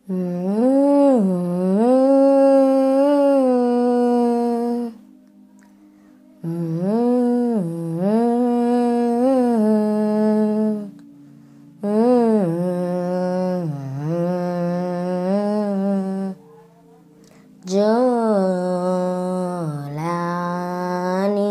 జోలాని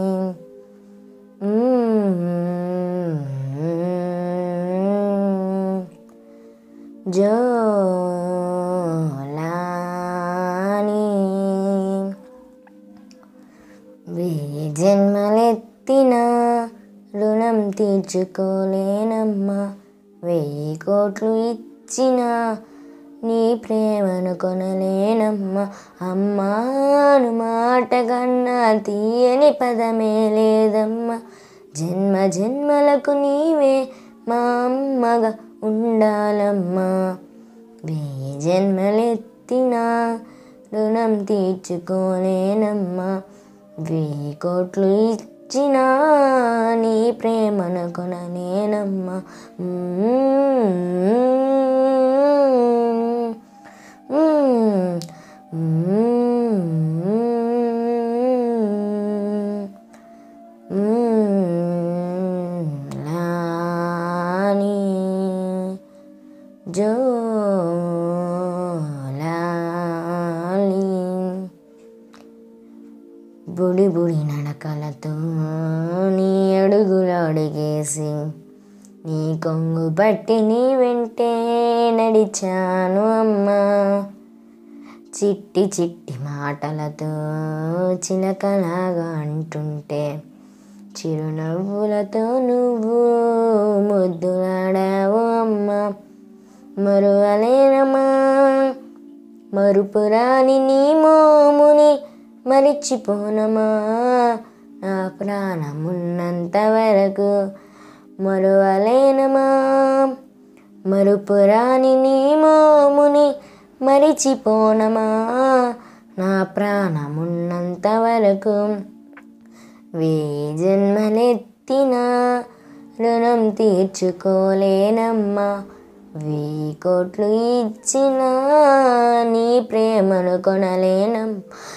జోలాని వెయ్యి జన్మలెత్తిన రుణం తీర్చుకోలేనమ్మా వెయ్యి కోట్లు ఇచ్చిన నీ ప్రేమను కొనలేనమ్మా అమ్మాను మాట కన్నా తీయని పదమే లేదమ్మా జన్మ జన్మలకు నీవే మా అమ్మగా ఉండాలమ్మా వెయ్యి జన్మలెత్తినా రుణం తీర్చుకోలేనమ్మా వెయ్యి కోట్లు ఇచ్చినా నీ ప్రేమను కొనలేనమ్మా మ్మ్. మ్మ్. మ్మ్. మ్మ్. లాని జోలాలి బుడి బుడి నడకలతో నీ అడుగులు అడిగేసి నీ కొంగు పట్టి నీ వెంటే నడిచాను అమ్మా చిట్టి చిట్టి మాటలతో చిలకలాగా అంటుంటే చిరునవ్వులతో నువ్వు ముద్దులాడావు అమ్మా మరువలేనమ్మా మరుపురాని నీ మోముని మరిచిపోనమా నా ప్రాణమున్నంత వరకు మరువలేనమా మరుపురాని నీ మోముని మరిచిపోనమా నా ప్రాణమున్నంత వరకు వెయ్యి జన్మలెత్తిన రుణం తీర్చుకోలేనమ్మా వెయ్యి కోట్లు ఇచ్చిన నీ ప్రేమను కొనలేనం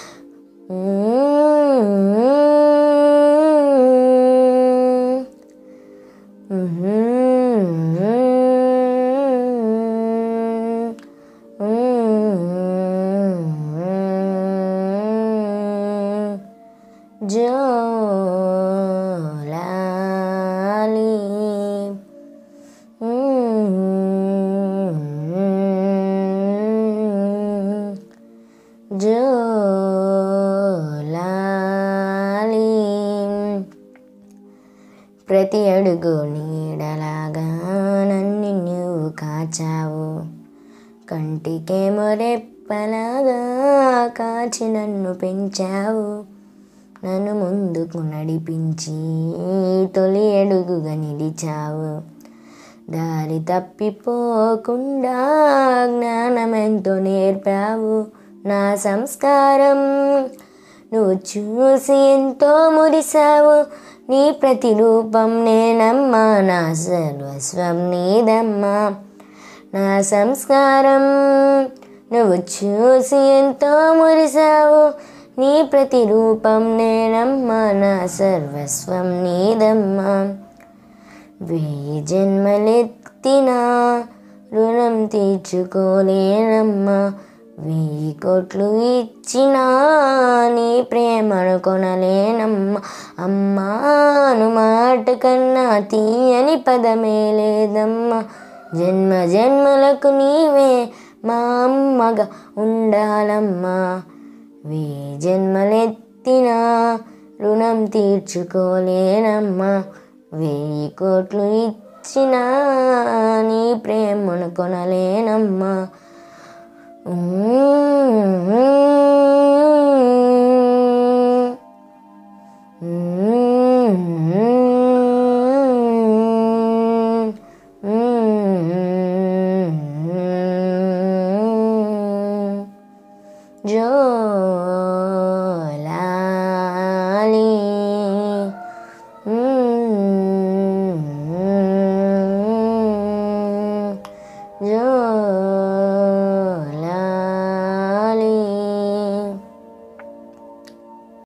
జోలాలి జోలాలి ప్రతి అడుగు నీడలాగా నన్ను నువ్వు కాచావు కంటికేమో రెప్పలాగా కాచి నన్ను పెంచావు నన్ను ముందుకు నడిపించి తొలి అడుగుగా నిలిచావు దారి తప్పిపోకుండా జ్ఞానమెంతో నేర్పావు నా సంస్కారం నువ్వు చూసి ఎంతో మురిసావు నీ ప్రతిరూపం నేనమ్మా నా సర్వస్వం నీదమ్మా నా సంస్కారం నువ్వు చూసి ఎంతో మురిసావు నీ ప్రతిరూపం నేనమ్మా నా సర్వస్వం నీదమ్మా వెయ్యి జన్మలెత్తినా రుణం తీర్చుకోలేనమ్మా వెయ్యి కోట్లు ఇచ్చినా నీ ప్రేమను కొనలేనమ్మా అమ్మాను మాట కన్నా తీయని పదమే లేదమ్మా జన్మ జన్మలకు నీవే మా అమ్మగా ఉండాలమ్మా వెయ్యి జన్మలెత్తినా రుణం తీర్చుకోలేనమ్మా వెయ్యి కోట్లు ఇచ్చినా నీ ప్రేమను కొనలేనమ్మా జోలాలి జో